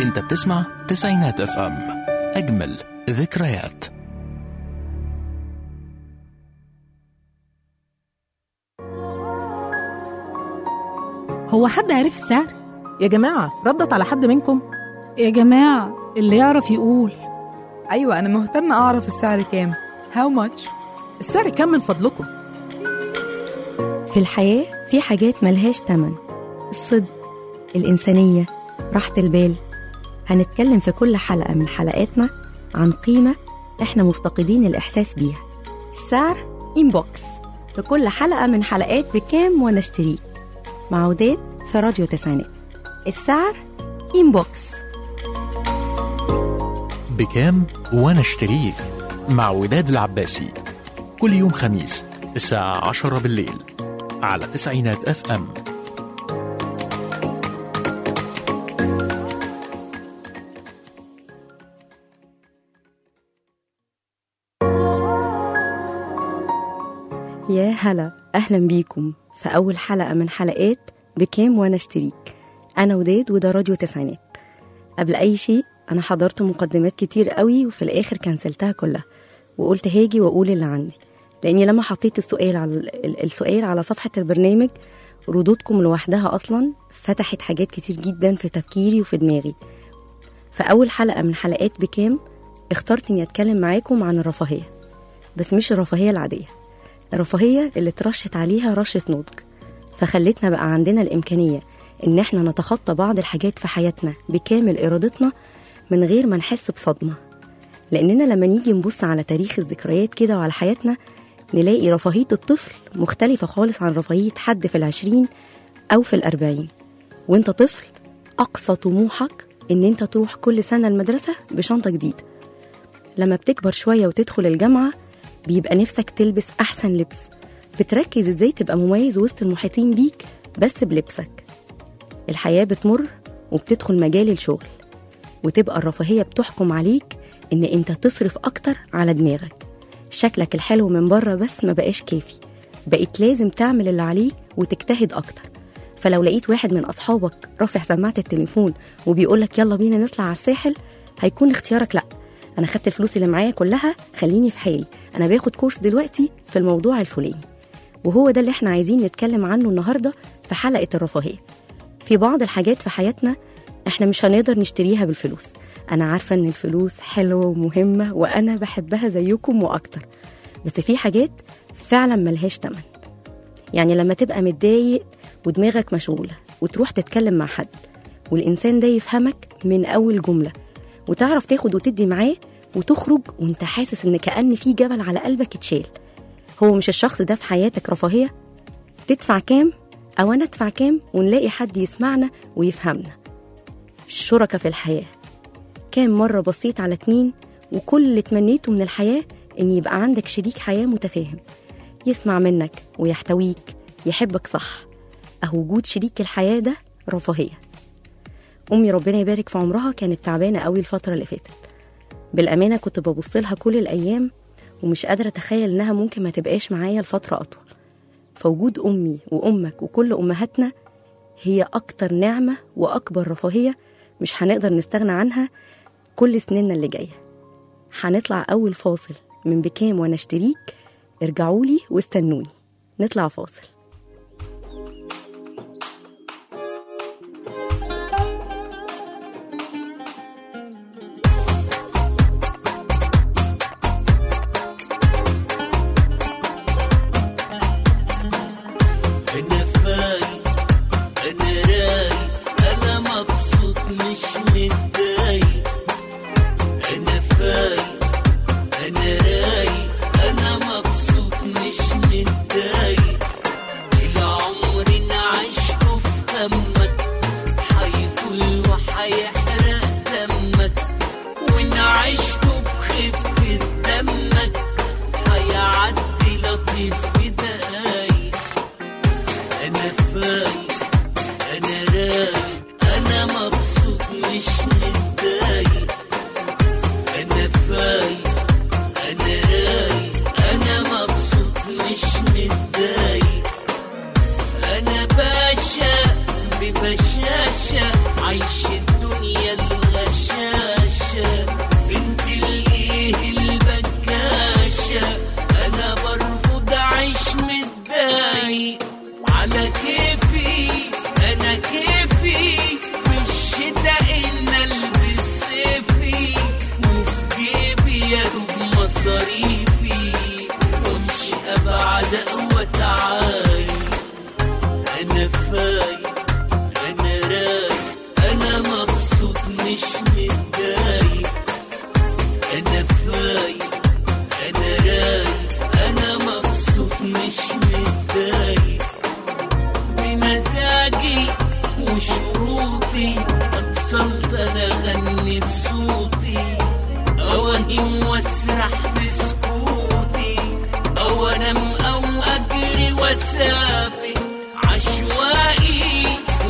انت بتسمع تسعينات اف ام اجمل ذكريات هو حد عرف السعر؟ يا جماعة ردت على حد منكم؟ يا جماعة اللي يعرف يقول أيوة أنا مهتمة أعرف السعر كام How much؟ السعر كام من فضلكم؟ في الحياة في حاجات ملهاش تمن الصدق الإنسانية راحة البال هنتكلم في كل حلقة من حلقاتنا عن قيمة إحنا مفتقدين الإحساس بيها السعر إنبوكس في كل حلقة من حلقات بكام وأنا اشتريك مع وداد في راديو تسعينات السعر إنبوكس بكام وانا اشتريك مع وداد العباسي كل يوم خميس الساعة عشرة بالليل على تسعينات اف ام يا هلا أهلا بيكم في أول حلقة من حلقات بكام وأنا اشتريك أنا وداد وده راديو تسعينات قبل أي شيء أنا حضرت مقدمات كتير قوي وفي الآخر كنسلتها كلها وقلت هاجي وأقول اللي عندي لأني لما حطيت السؤال على ال- السؤال على صفحة البرنامج ردودكم لوحدها أصلا فتحت حاجات كتير جدا في تفكيري وفي دماغي في أول حلقة من حلقات بكام اخترت إني أتكلم معاكم عن الرفاهية بس مش الرفاهية العادية الرفاهية اللي اترشت عليها رشة نضج فخلتنا بقى عندنا الإمكانية إن إحنا نتخطى بعض الحاجات في حياتنا بكامل إرادتنا من غير ما نحس بصدمة لأننا لما نيجي نبص على تاريخ الذكريات كده وعلى حياتنا نلاقي رفاهية الطفل مختلفة خالص عن رفاهية حد في العشرين أو في الأربعين وانت طفل أقصى طموحك إن انت تروح كل سنة المدرسة بشنطة جديدة لما بتكبر شوية وتدخل الجامعة بيبقى نفسك تلبس أحسن لبس بتركز إزاي تبقى مميز وسط المحيطين بيك بس بلبسك الحياة بتمر وبتدخل مجال الشغل وتبقى الرفاهية بتحكم عليك إن أنت تصرف أكتر على دماغك شكلك الحلو من بره بس ما بقاش كافي بقيت لازم تعمل اللي عليك وتجتهد أكتر فلو لقيت واحد من أصحابك رافع سماعة التليفون وبيقولك يلا بينا نطلع على الساحل هيكون اختيارك لأ أنا خدت الفلوس اللي معايا كلها خليني في حالي أنا باخد كورس دلوقتي في الموضوع الفلاني وهو ده اللي احنا عايزين نتكلم عنه النهاردة في حلقة الرفاهية في بعض الحاجات في حياتنا احنا مش هنقدر نشتريها بالفلوس انا عارفة ان الفلوس حلوة ومهمة وانا بحبها زيكم واكتر بس في حاجات فعلا ملهاش تمن يعني لما تبقى متضايق ودماغك مشغولة وتروح تتكلم مع حد والإنسان ده يفهمك من أول جملة وتعرف تاخد وتدي معاه وتخرج وانت حاسس ان كأن في جبل على قلبك اتشال هو مش الشخص ده في حياتك رفاهية تدفع كام أو أنا أدفع كام ونلاقي حد يسمعنا ويفهمنا الشركة في الحياة كام مرة بصيت على اتنين وكل اللي تمنيته من الحياة إن يبقى عندك شريك حياة متفاهم يسمع منك ويحتويك يحبك صح أهو وجود شريك الحياة ده رفاهية أمي ربنا يبارك في عمرها كانت تعبانة قوي الفترة اللي فاتت بالأمانة كنت ببص لها كل الأيام ومش قادرة أتخيل إنها ممكن ما تبقاش معايا لفترة أطول فوجود أمي وأمك وكل أمهاتنا هي أكتر نعمة وأكبر رفاهية مش هنقدر نستغنى عنها كل سنيننا اللي جاية هنطلع أول فاصل من بكام وأنا أشتريك ارجعولي واستنوني نطلع فاصل انا فايق انا رايق انا مبسوط مش متضايق انا فايق انا رايق انا مبسوط مش متضايق العمر انا عشته في همك هيطول وهيحرق دمك وان عشته بخفة دمك هيعدي لطيف في دقايق انا فايق انا رايق انا مبسوط مش متضايق انا فايق انا رايق انا مبسوط مش متضايق انا باشا ببشاشة عايش الدنيا الغالية كيفي انا كيفي في الشتاء ان البس صيفي وفي جيبي يا دوب مصاريفي وامشي ابعزق واتعاي انا فايق انا رايق انا مبسوط مش متضايق انا فايق انا رايق انا مبسوط مش متضايق بمزاجي وشروطي اتصلت انا اغني بصوتي اوهم واسرح في سكوتي او انام او اجري واسابق عشوائي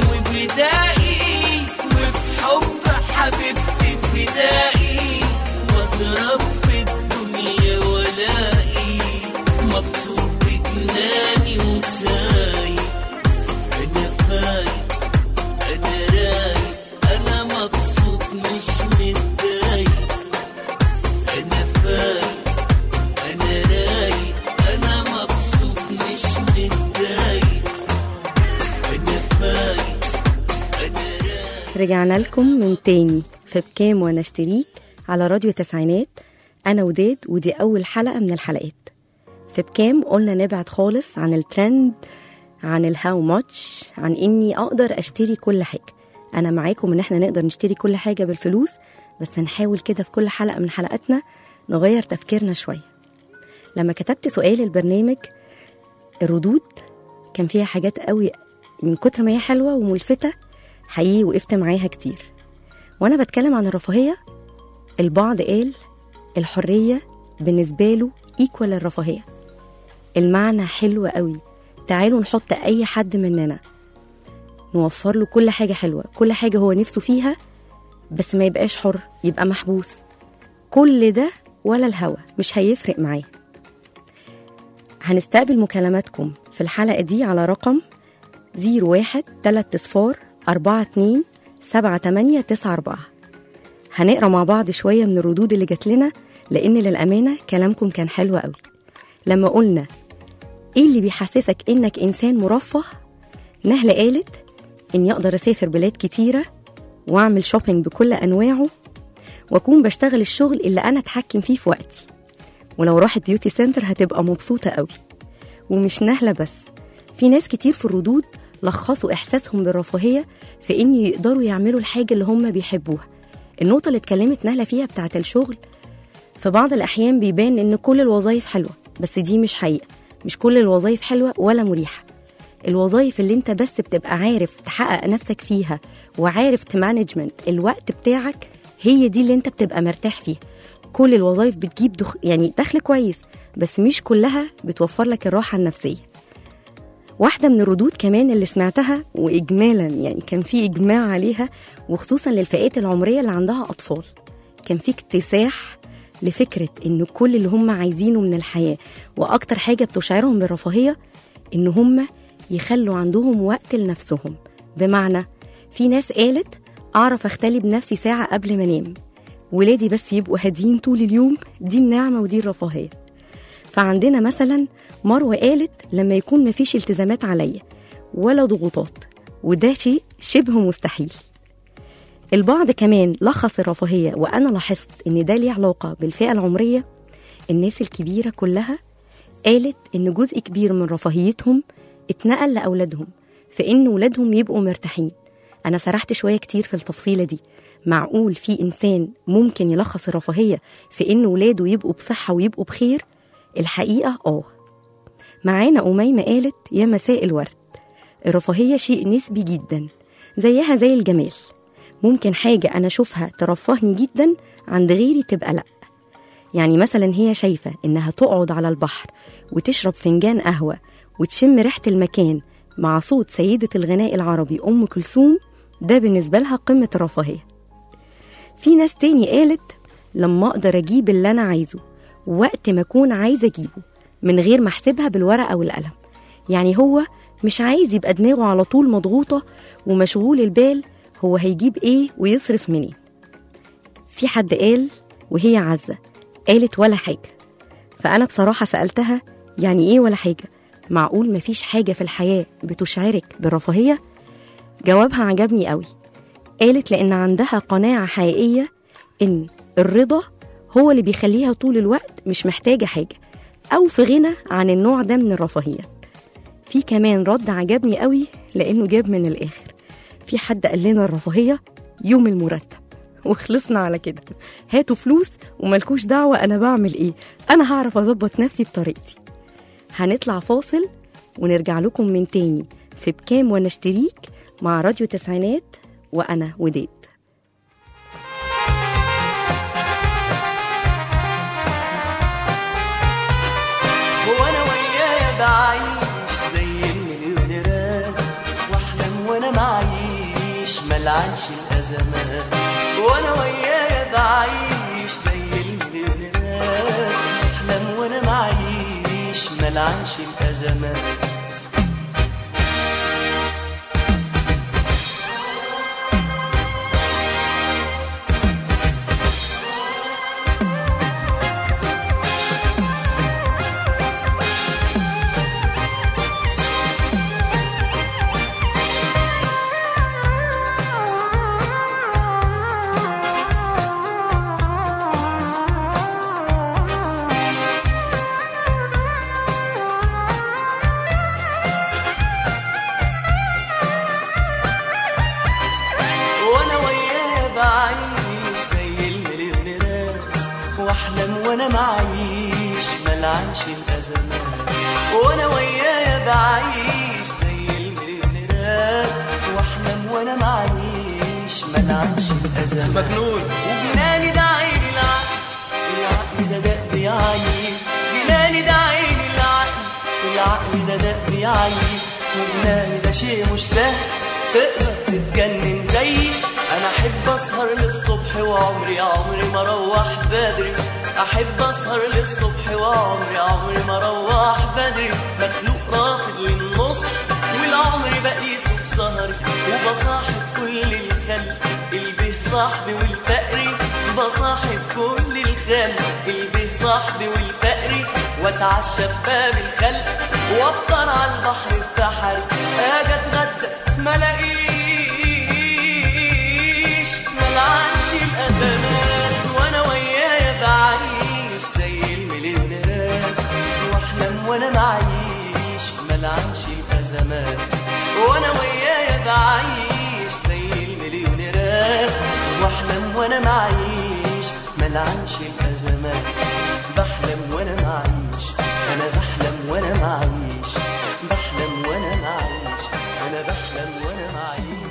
وبدائي وفي حب حبيبتي فدائي واضرب في الدنيا ولائي مبسوط بجناني وسايق انا فايق انا رايق انا مبسوط مش متضايق انا فايق انا رايق انا مبسوط مش متضايق انا فايق انا رايق رجعنا لكم من تاني في بكام وانا اشتريك على راديو تسعينات انا وداد ودي اول حلقه من الحلقات في بكام قلنا نبعد خالص عن الترند عن الهاو ماتش عن اني اقدر اشتري كل حاجه انا معاكم ان احنا نقدر نشتري كل حاجه بالفلوس بس هنحاول كده في كل حلقه من حلقاتنا نغير تفكيرنا شويه لما كتبت سؤال البرنامج الردود كان فيها حاجات قوي من كتر ما هي حلوه وملفته حقيقي وقفت معاها كتير وانا بتكلم عن الرفاهيه البعض قال الحريه بالنسبه له ايكوال الرفاهيه المعنى حلو قوي تعالوا نحط اي حد مننا نوفر له كل حاجه حلوه كل حاجه هو نفسه فيها بس ما يبقاش حر يبقى محبوس كل ده ولا الهوى مش هيفرق معاه هنستقبل مكالماتكم في الحلقة دي على رقم 01 3 صفار 42 78 94 هنقرا مع بعض شوية من الردود اللي جات لنا لأن للأمانة كلامكم كان حلو قوي لما قلنا إيه اللي بيحسسك إنك إنسان مرفه نهلة قالت إني أقدر أسافر بلاد كتيرة وأعمل شوبينج بكل أنواعه وأكون بشتغل الشغل اللي أنا أتحكم فيه في وقتي ولو راحت بيوتي سنتر هتبقى مبسوطة قوي ومش نهلة بس في ناس كتير في الردود لخصوا إحساسهم بالرفاهية في إن يقدروا يعملوا الحاجة اللي هم بيحبوها النقطة اللي اتكلمت نهلة فيها بتاعة الشغل في بعض الأحيان بيبان إن كل الوظائف حلوة بس دي مش حقيقة مش كل الوظائف حلوة ولا مريحة الوظائف اللي انت بس بتبقى عارف تحقق نفسك فيها وعارف تمانجمنت الوقت بتاعك هي دي اللي انت بتبقى مرتاح فيها كل الوظائف بتجيب دخ... يعني دخل كويس بس مش كلها بتوفر لك الراحة النفسية واحدة من الردود كمان اللي سمعتها وإجمالا يعني كان في إجماع عليها وخصوصا للفئات العمرية اللي عندها أطفال كان في اكتساح لفكرة إن كل اللي هم عايزينه من الحياة وأكتر حاجة بتشعرهم بالرفاهية إن هم يخلوا عندهم وقت لنفسهم بمعنى في ناس قالت أعرف أختلي بنفسي ساعة قبل ما أنام ولادي بس يبقوا هاديين طول اليوم دي النعمة ودي الرفاهية فعندنا مثلا مروة قالت لما يكون مفيش التزامات عليا ولا ضغوطات وده شيء شبه مستحيل البعض كمان لخص الرفاهية وأنا لاحظت إن ده ليه علاقة بالفئة العمرية الناس الكبيرة كلها قالت إن جزء كبير من رفاهيتهم اتنقل لأولادهم في إن ولادهم يبقوا مرتاحين أنا سرحت شوية كتير في التفصيلة دي معقول في إنسان ممكن يلخص الرفاهية في إن ولاده يبقوا بصحة ويبقوا بخير الحقيقة آه معانا أميمة قالت يا مساء الورد الرفاهية شيء نسبي جدا زيها زي الجمال ممكن حاجة أنا أشوفها ترفهني جدا عند غيري تبقى لأ يعني مثلا هي شايفة إنها تقعد على البحر وتشرب فنجان قهوة وتشم ريحة المكان مع صوت سيدة الغناء العربي أم كلثوم ده بالنسبة لها قمة الرفاهية في ناس تاني قالت لما أقدر أجيب اللي أنا عايزه وقت ما أكون عايزة أجيبه من غير ما أحسبها بالورقة والقلم يعني هو مش عايز يبقى دماغه على طول مضغوطة ومشغول البال هو هيجيب إيه ويصرف منين في حد قال وهي عزة قالت ولا حاجة فأنا بصراحة سألتها يعني إيه ولا حاجة معقول مفيش حاجة في الحياة بتشعرك بالرفاهية؟ جوابها عجبني قوي قالت لأن عندها قناعة حقيقية إن الرضا هو اللي بيخليها طول الوقت مش محتاجة حاجة أو في غنى عن النوع ده من الرفاهيات في كمان رد عجبني قوي لأنه جاب من الآخر في حد قال لنا الرفاهية يوم المرتب وخلصنا على كده هاتوا فلوس وملكوش دعوة أنا بعمل إيه أنا هعرف أظبط نفسي بطريقتي هنطلع فاصل ونرجع لكم من تاني في بكام وانا اشتريك مع راديو تسعينات وانا وديد وانا ويايا بعيش زي المليونيرات واحلم وانا معيش ملعنش الازمات وانا ويايا بعيش زي المليونيرات واحلم وانا معيش ملعنش الازمات وانا وياه بعيش زي المليونيرات واحلم وانا معيش ملعنش الازمات وانا وياه بعيش زي المليونيرات واحلم وانا معيش ملعنش الازمات مجنون وجناني ده عيني العقل العقل ده دق يعيب جناني ده عيني العقل العقل ده دق يعيب وجناني ده شيء مش سهل تقدر تتجنن زيي انا احب اسهر للصبح وعمري عمري ما اروح بدري احب اسهر للصبح وعمري عمري ما اروح بدري مخلوق رافض للنص والعمر بقيسه بسهري وبصاحب كل الخلق البه صاحبي والفقري بصاحب كل الخلق البه صاحبي والفقري واتعشى بباب الخلق وافطر على البحر بتاعي اجي اتغدى ما الاقيش ملعنش الازمات وانا ويايا بعيش زي المليونيرات واحلم وانا معيش ملعنش الازمات وانا ويايا بعيش زي المليونيرات واحلم وانا معيش ملعنش الازمات بحلم وانا معيش انا بحلم وانا معيش بحلم وانا معيش انا بحلم وانا معيش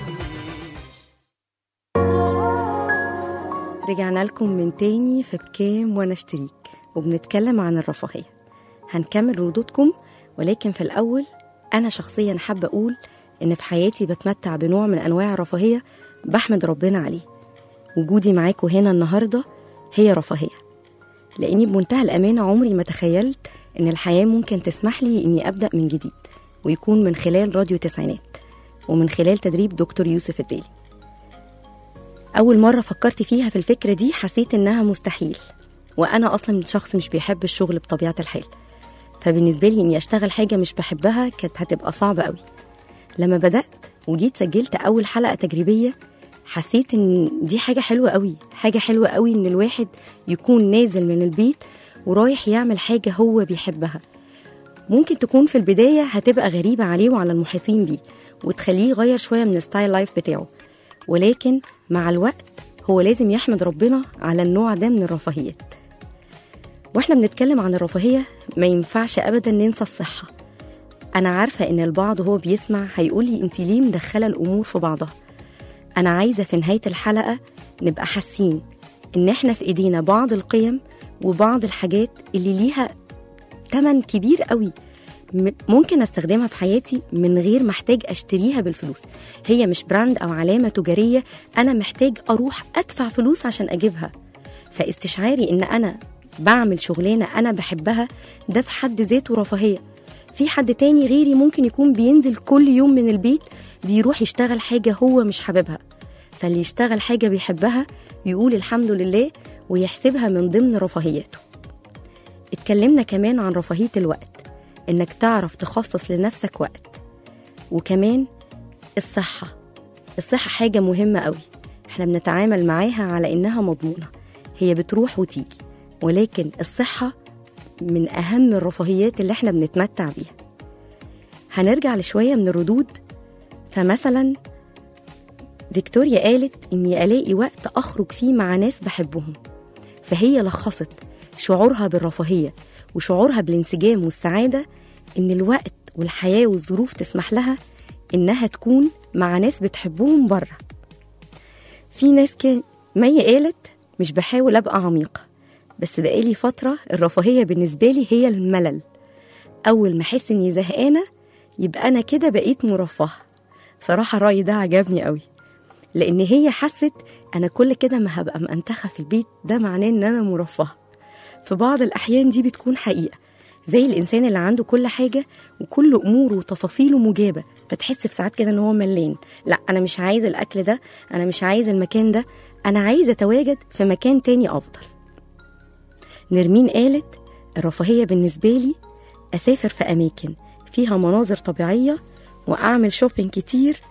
رجعنا لكم من تاني في بكام وانا اشتريك وبنتكلم عن الرفاهية هنكمل ردودكم ولكن في الأول أنا شخصيا حابة أقول إن في حياتي بتمتع بنوع من أنواع الرفاهية بحمد ربنا عليه وجودي معاكم هنا النهاردة هي رفاهية لأني بمنتهى الأمانة عمري ما تخيلت إن الحياة ممكن تسمح لي إني أبدأ من جديد ويكون من خلال راديو تسعينات ومن خلال تدريب دكتور يوسف الدالي أول مرة فكرت فيها في الفكرة دي حسيت إنها مستحيل وأنا أصلا شخص مش بيحب الشغل بطبيعة الحال فبالنسبة لي إني أشتغل حاجة مش بحبها كانت هتبقى صعبة قوي لما بدأت وجيت سجلت أول حلقة تجريبية حسيت إن دي حاجة حلوة قوي حاجة حلوة قوي إن الواحد يكون نازل من البيت ورايح يعمل حاجة هو بيحبها ممكن تكون في البداية هتبقى غريبة عليه وعلى المحيطين بيه وتخليه يغير شوية من ستايل لايف بتاعه ولكن مع الوقت هو لازم يحمد ربنا على النوع ده من الرفاهيات واحنا بنتكلم عن الرفاهية ما ينفعش أبدا ننسى الصحة أنا عارفة إن البعض هو بيسمع هيقولي أنت ليه مدخلة الأمور في بعضها أنا عايزة في نهاية الحلقة نبقى حاسين إن إحنا في إيدينا بعض القيم وبعض الحاجات اللي ليها تمن كبير قوي م- ممكن استخدمها في حياتي من غير ما احتاج اشتريها بالفلوس هي مش براند او علامه تجاريه انا محتاج اروح ادفع فلوس عشان اجيبها فاستشعاري ان انا بعمل شغلانه انا بحبها ده في حد ذاته رفاهيه في حد تاني غيري ممكن يكون بينزل كل يوم من البيت بيروح يشتغل حاجه هو مش حاببها فاللي يشتغل حاجه بيحبها يقول الحمد لله ويحسبها من ضمن رفاهياته اتكلمنا كمان عن رفاهيه الوقت إنك تعرف تخصص لنفسك وقت وكمان الصحة الصحة حاجة مهمة قوي احنا بنتعامل معاها على إنها مضمونة هي بتروح وتيجي ولكن الصحة من أهم الرفاهيات اللي احنا بنتمتع بيها هنرجع لشوية من الردود فمثلا فيكتوريا قالت إني ألاقي وقت أخرج فيه مع ناس بحبهم فهي لخصت شعورها بالرفاهية وشعورها بالانسجام والسعادة إن الوقت والحياة والظروف تسمح لها إنها تكون مع ناس بتحبهم بره في ناس كان مي قالت مش بحاول أبقى عميقة بس بقالي فترة الرفاهية بالنسبة لي هي الملل أول ما أحس إني زهقانة يبقى أنا كده بقيت مرفهة صراحة الرأي ده عجبني قوي لأن هي حست أنا كل كده ما هبقى مأنتخة في البيت ده معناه إن أنا مرفهة في بعض الأحيان دي بتكون حقيقة زي الإنسان اللي عنده كل حاجة وكل أموره وتفاصيله مجابة فتحس في ساعات كده إن هو ملان لا أنا مش عايز الأكل ده أنا مش عايز المكان ده أنا عايز أتواجد في مكان تاني أفضل نرمين قالت الرفاهية بالنسبة لي أسافر في أماكن فيها مناظر طبيعية وأعمل شوبينج كتير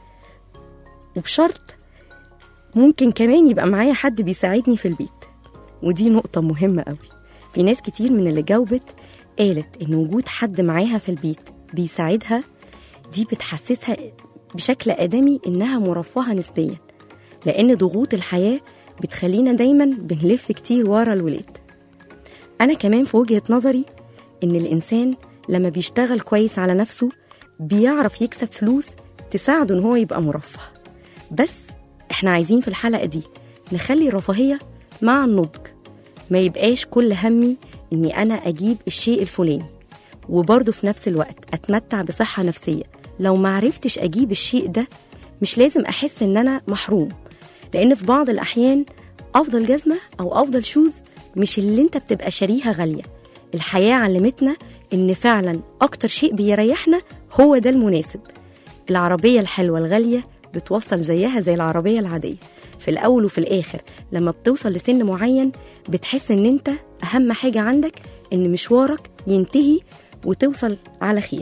وبشرط ممكن كمان يبقى معايا حد بيساعدني في البيت ودي نقطة مهمة قوي في ناس كتير من اللي جاوبت قالت إن وجود حد معاها في البيت بيساعدها دي بتحسسها بشكل آدمي إنها مرفهة نسبيا لأن ضغوط الحياة بتخلينا دايما بنلف كتير ورا الولاد أنا كمان في وجهة نظري إن الإنسان لما بيشتغل كويس على نفسه بيعرف يكسب فلوس تساعده إن هو يبقى مرفه بس إحنا عايزين في الحلقة دي نخلي الرفاهية مع النضج ما يبقاش كل همي إني أنا أجيب الشيء الفلاني وبرضه في نفس الوقت أتمتع بصحة نفسية لو معرفتش أجيب الشيء ده مش لازم أحس إن أنا محروم لأن في بعض الأحيان أفضل جزمة أو أفضل شوز مش اللي أنت بتبقى شاريها غالية الحياة علمتنا إن فعلا أكتر شيء بيريحنا هو ده المناسب العربية الحلوة الغالية بتوصل زيها زي العربية العادية في الأول وفي الآخر لما بتوصل لسن معين بتحس إن أنت أهم حاجة عندك إن مشوارك ينتهي وتوصل على خير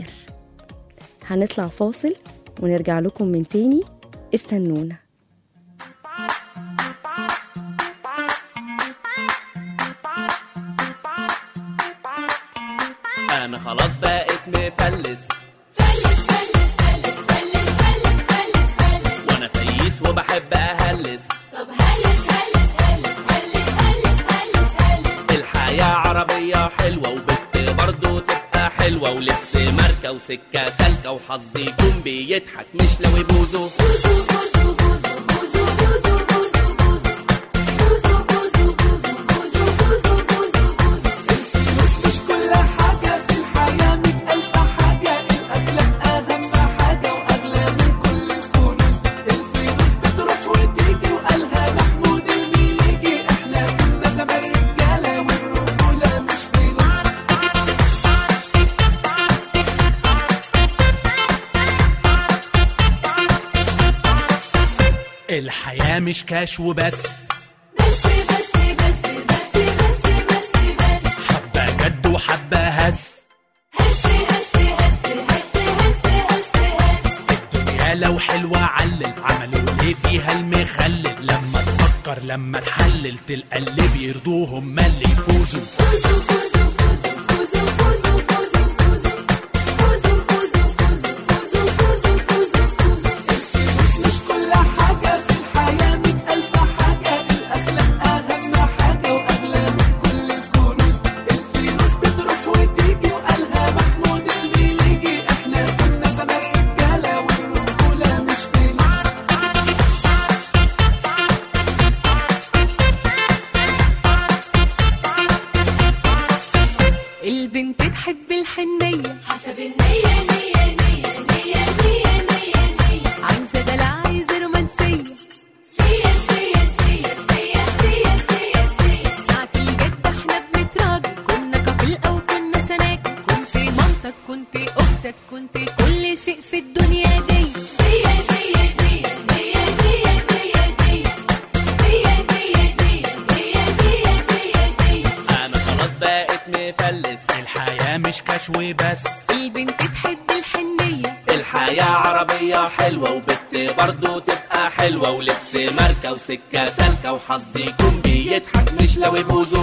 هنطلع فاصل ونرجع لكم من تاني استنونا انا خلاص بقيت مفلس وانا فييس وبحب اهلس الحياة عربية حلوة وبت برضو تبقى حلوة ولبس ماركة وسكة سالكة وحظي يكون بيضحك مش لو يبوظوا مش كل حاجة في الحياة مئة ألف حاجة الأخلاق أهم حاجة وأغلى من كل الكنوز الفلوس بتروح وتيجي وقالها محمود المليجي إحنا كنا زمان رجالة والرجولة مش فلوس الحياة مش كاش وبس حبة جد وحبة هس الدنيا لو حلوة علل عملوا ليه فيها المخلل لما تفكر لما تحلل تلقى اللي بيرضوهم ما اللي يفوزوا مش كل حاجة في الحياة مئة ألف حاجة الأخلاق أهم حاجة وأغلى من كل الكنوز الفلوس بتروح وتيجي وقالها محمود المليجي إحنا كنا زمان رجالة والرجولة مش فلوس البنت تحب الحنية حسب النية نية نية نية نية نية نية عايزة دلع عايزة رومانسية سيا سيا سيا سيا سيا سيا سيا ساعة الجد احنا بنتراجع كنا كابل أو كنا سناك كنت مامتك كنت أختك كنت كل شيء في الدنيا دي نية نية نية نية نية نية نية نية نية نية نية نية نية نية أنا خلاص بقيت مفلس الحياة مش كاش وبس البنت بشرة حلوة وبت برضه تبقى حلوة ولبس ماركة وسكة سالكة وحظ يكون بيضحك مش لو يبوظوا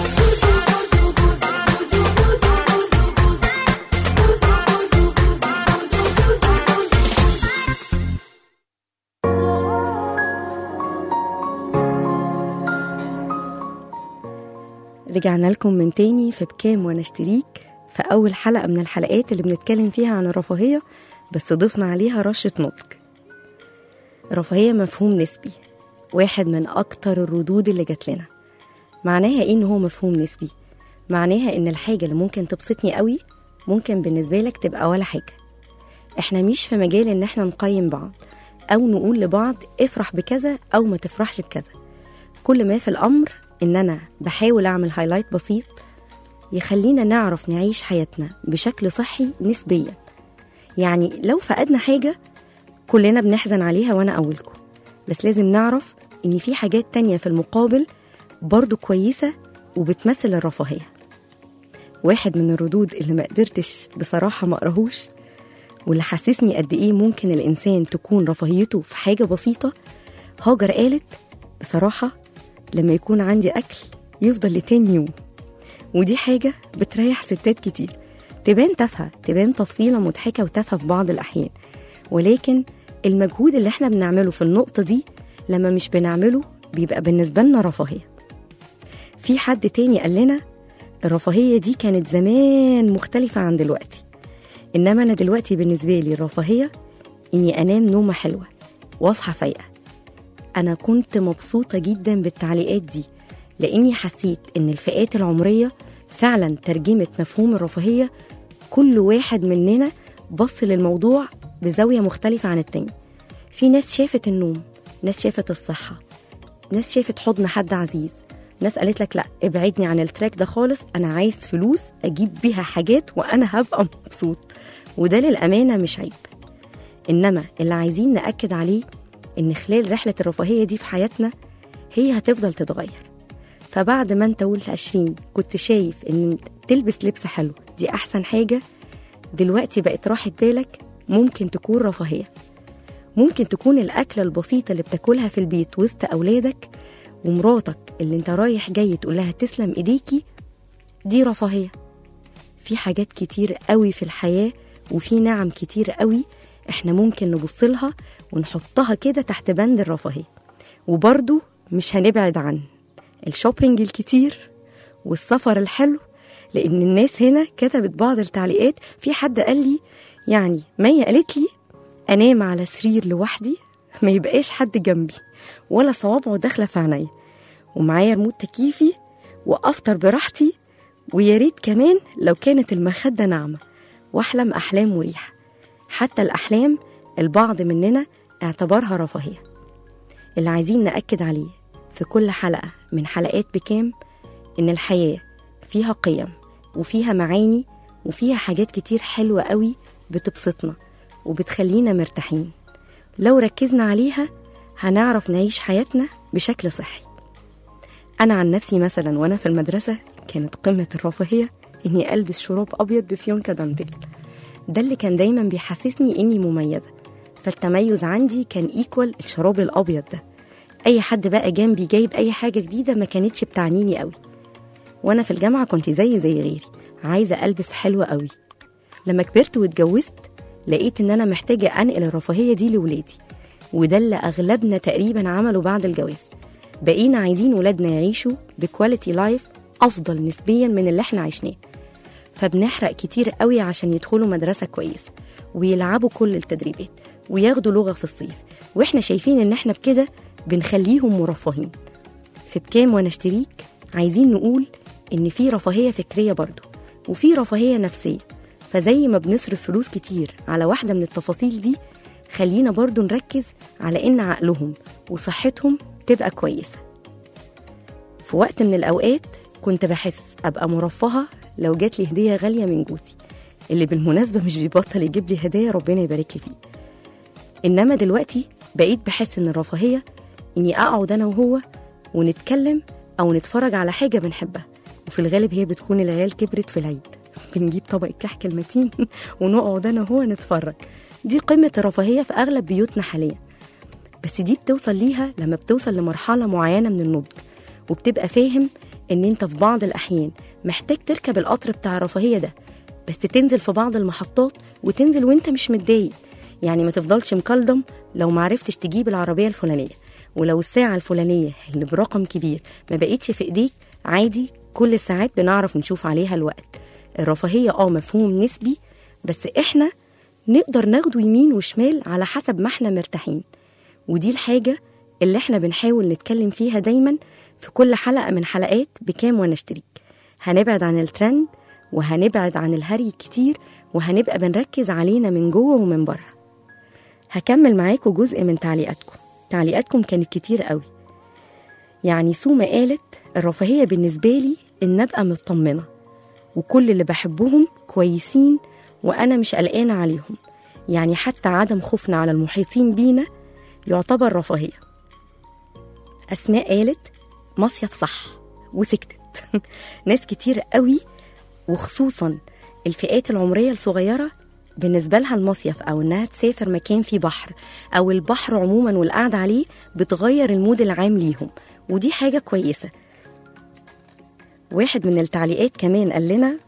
رجعنا لكم من تاني في بكام وانا اشتريك في اول حلقه من الحلقات اللي بنتكلم فيها عن الرفاهيه بس ضفنا عليها رشه نضج الرفاهيه مفهوم نسبي واحد من اكتر الردود اللي جات لنا معناها ايه ان هو مفهوم نسبي معناها ان الحاجه اللي ممكن تبسطني قوي ممكن بالنسبه لك تبقى ولا حاجه احنا مش في مجال ان احنا نقيم بعض او نقول لبعض افرح بكذا او ما تفرحش بكذا كل ما في الامر ان انا بحاول اعمل هايلايت بسيط يخلينا نعرف نعيش حياتنا بشكل صحي نسبيا يعني لو فقدنا حاجة كلنا بنحزن عليها وانا اولكم بس لازم نعرف ان في حاجات تانية في المقابل برضو كويسة وبتمثل الرفاهية واحد من الردود اللي ما قدرتش بصراحة ما اقراهوش واللي حسسني قد ايه ممكن الانسان تكون رفاهيته في حاجة بسيطة هاجر قالت بصراحة لما يكون عندي أكل يفضل لتاني يوم ودي حاجة بتريح ستات كتير تبان تافهة تبان تفصيلة مضحكة وتافهة في بعض الأحيان ولكن المجهود اللي احنا بنعمله في النقطة دي لما مش بنعمله بيبقى بالنسبة لنا رفاهية في حد تاني قال لنا الرفاهية دي كانت زمان مختلفة عن دلوقتي إنما أنا دلوقتي بالنسبة لي الرفاهية إني أنام نومة حلوة وأصحى فايقة أنا كنت مبسوطة جدا بالتعليقات دي لأني حسيت إن الفئات العمرية فعلا ترجمت مفهوم الرفاهية كل واحد مننا بص للموضوع بزاوية مختلفة عن التاني في ناس شافت النوم ناس شافت الصحة ناس شافت حضن حد عزيز ناس قالت لك لا ابعدني عن التراك ده خالص انا عايز فلوس اجيب بيها حاجات وانا هبقى مبسوط وده للامانه مش عيب انما اللي عايزين ناكد عليه ان خلال رحله الرفاهيه دي في حياتنا هي هتفضل تتغير فبعد ما انت قلت 20 كنت شايف ان تلبس لبس حلو دي احسن حاجه دلوقتي بقت راحه بالك ممكن تكون رفاهيه ممكن تكون الأكلة البسيطة اللي بتاكلها في البيت وسط أولادك ومراتك اللي انت رايح جاي تقول لها تسلم ايديكي دي رفاهية في حاجات كتير قوي في الحياة وفي نعم كتير قوي احنا ممكن نبص لها ونحطها كده تحت بند الرفاهية وبرضو مش هنبعد عن الشوبينج الكتير والسفر الحلو لأن الناس هنا كتبت بعض التعليقات في حد قال لي يعني مية قالت لي أنام على سرير لوحدي ما يبقاش حد جنبي ولا صوابعه داخلة في عينيا ومعايا ريموت تكييفي وأفطر براحتي ويا ريت كمان لو كانت المخدة ناعمة وأحلم أحلام مريحة حتى الأحلام البعض مننا اعتبرها رفاهية اللي عايزين نأكد عليه في كل حلقة من حلقات بكام إن الحياة فيها قيم وفيها معاني وفيها حاجات كتير حلوة قوي بتبسطنا وبتخلينا مرتاحين لو ركزنا عليها هنعرف نعيش حياتنا بشكل صحي أنا عن نفسي مثلا وأنا في المدرسة كانت قمة الرفاهية إني ألبس شراب أبيض بفيونكة دانتيل ده اللي كان دايما بيحسسني إني مميزة فالتميز عندي كان إيكوال الشراب الأبيض ده أي حد بقى جنبي جايب أي حاجة جديدة ما كانتش بتعنيني قوي وأنا في الجامعة كنت زي زي غيري عايزة ألبس حلوة قوي لما كبرت واتجوزت لقيت إن أنا محتاجة أنقل الرفاهية دي لولادي وده اللي أغلبنا تقريبا عمله بعد الجواز بقينا عايزين ولادنا يعيشوا بكواليتي لايف أفضل نسبيا من اللي احنا عشناه فبنحرق كتير قوي عشان يدخلوا مدرسة كويسة ويلعبوا كل التدريبات وياخدوا لغة في الصيف واحنا شايفين ان احنا بكده بنخليهم مرفهين في بكام وانا اشتريك عايزين نقول ان في رفاهية فكرية برضو وفي رفاهية نفسية فزي ما بنصرف فلوس كتير على واحدة من التفاصيل دي خلينا برضو نركز على ان عقلهم وصحتهم تبقى كويسة في وقت من الأوقات كنت بحس أبقى مرفهة لو جات لي هدية غالية من جوزي اللي بالمناسبة مش بيبطل يجيب لي هدايا ربنا يبارك لي فيه إنما دلوقتي بقيت بحس إن الرفاهية إني أقعد أنا وهو ونتكلم أو نتفرج على حاجة بنحبها وفي الغالب هي بتكون العيال كبرت في العيد بنجيب طبق الكحك المتين ونقعد أنا وهو نتفرج دي قمة الرفاهية في أغلب بيوتنا حاليا بس دي بتوصل ليها لما بتوصل لمرحلة معينة من النضج وبتبقى فاهم إن أنت في بعض الأحيان محتاج تركب القطر بتاع الرفاهية ده بس تنزل في بعض المحطات وتنزل وانت مش متضايق يعني ما تفضلش مكلضم لو معرفتش تجيب العربية الفلانية ولو الساعة الفلانية اللي برقم كبير ما بقتش في ايديك عادي كل الساعات بنعرف نشوف عليها الوقت الرفاهية اه مفهوم نسبي بس احنا نقدر ناخده يمين وشمال على حسب ما احنا مرتاحين ودي الحاجة اللي احنا بنحاول نتكلم فيها دايما في كل حلقة من حلقات بكام وانا اشتريك هنبعد عن الترند وهنبعد عن الهري كتير وهنبقى بنركز علينا من جوه ومن بره هكمل معاكم جزء من تعليقاتكم تعليقاتكم كانت كتير قوي يعني سوما قالت الرفاهية بالنسبة لي إن أبقى مطمنة وكل اللي بحبهم كويسين وأنا مش قلقانة عليهم يعني حتى عدم خوفنا على المحيطين بينا يعتبر رفاهية أسماء قالت مصيف صح وسكتت ناس كتير قوي وخصوصا الفئات العمرية الصغيرة بالنسبة لها المصيف أو إنها تسافر مكان فيه بحر أو البحر عموما والقعدة عليه بتغير المود العام ليهم ودي حاجة كويسة واحد من التعليقات كمان قال لنا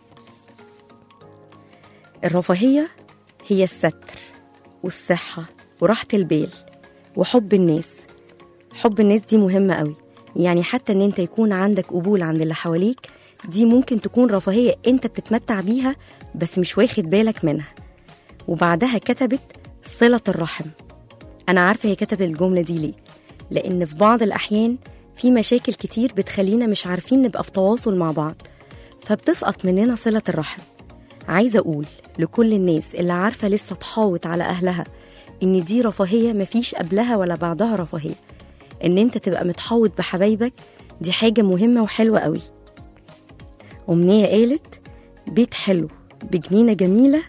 الرفاهية هي الستر والصحة وراحة البال وحب الناس حب الناس دي مهمة قوي يعني حتى ان انت يكون عندك قبول عند اللي حواليك دي ممكن تكون رفاهية انت بتتمتع بيها بس مش واخد بالك منها وبعدها كتبت صلة الرحم أنا عارفة هي كتبت الجملة دي ليه لأن في بعض الأحيان في مشاكل كتير بتخلينا مش عارفين نبقى في تواصل مع بعض فبتسقط مننا صلة الرحم عايزة أقول لكل الناس اللي عارفة لسه تحاوط على أهلها إن دي رفاهية مفيش قبلها ولا بعدها رفاهية إن أنت تبقى متحوط بحبايبك دي حاجة مهمة وحلوة قوي أمنية قالت بيت حلو بجنينة جميلة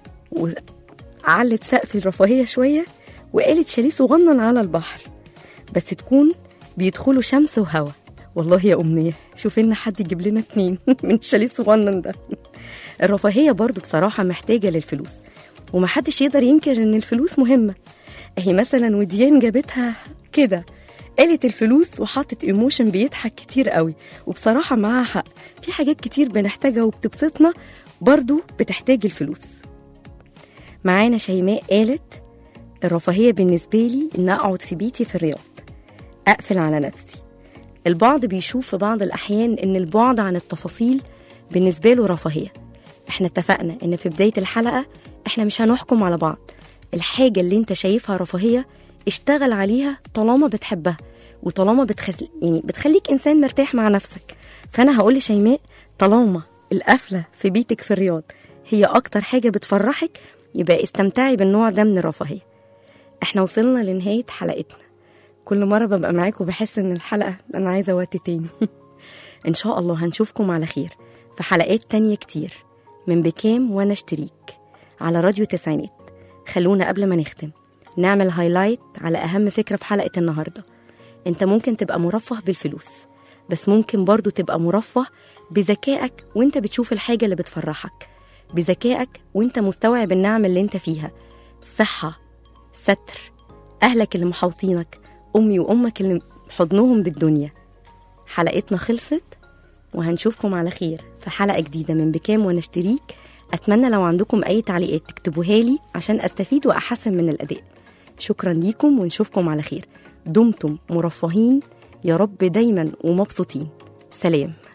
وعلت سقف الرفاهية شوية وقالت شاليه صغنن على البحر بس تكون بيدخلوا شمس وهوا والله يا أمنية شوف لنا حد يجيب لنا اتنين من الشاليه الصغنن ده الرفاهية برضو بصراحة محتاجة للفلوس ومحدش يقدر ينكر إن الفلوس مهمة أهي مثلا وديان جابتها كده قالت الفلوس وحطت ايموشن بيضحك كتير قوي وبصراحة معاها حق في حاجات كتير بنحتاجها وبتبسطنا برضو بتحتاج الفلوس معانا شيماء قالت الرفاهية بالنسبة لي إن أقعد في بيتي في الرياض أقفل على نفسي البعض بيشوف في بعض الأحيان إن البعد عن التفاصيل بالنسبة له رفاهية إحنا اتفقنا إن في بداية الحلقة إحنا مش هنحكم على بعض الحاجة اللي أنت شايفها رفاهية اشتغل عليها طالما بتحبها وطالما بتخل... يعني بتخليك إنسان مرتاح مع نفسك فأنا هقول لشيماء طالما القفلة في بيتك في الرياض هي أكتر حاجة بتفرحك يبقى استمتعي بالنوع ده من الرفاهية احنا وصلنا لنهاية حلقتنا كل مرة ببقى معاكم بحس ان الحلقة انا عايزة وقت تاني ان شاء الله هنشوفكم على خير في حلقات تانية كتير من بكام وانا اشتريك على راديو تسعينات خلونا قبل ما نختم نعمل هايلايت على اهم فكرة في حلقة النهاردة انت ممكن تبقى مرفه بالفلوس بس ممكن برضو تبقى مرفه بذكائك وانت بتشوف الحاجة اللي بتفرحك بذكائك وانت مستوعب النعم اللي انت فيها صحة ستر أهلك اللي محاوطينك أمي وأمك اللي حضنهم بالدنيا حلقتنا خلصت وهنشوفكم على خير في حلقة جديدة من بكام وانا اشتريك أتمنى لو عندكم أي تعليقات تكتبوها لي عشان أستفيد وأحسن من الأداء شكرا ليكم ونشوفكم على خير دمتم مرفهين يا رب دايما ومبسوطين سلام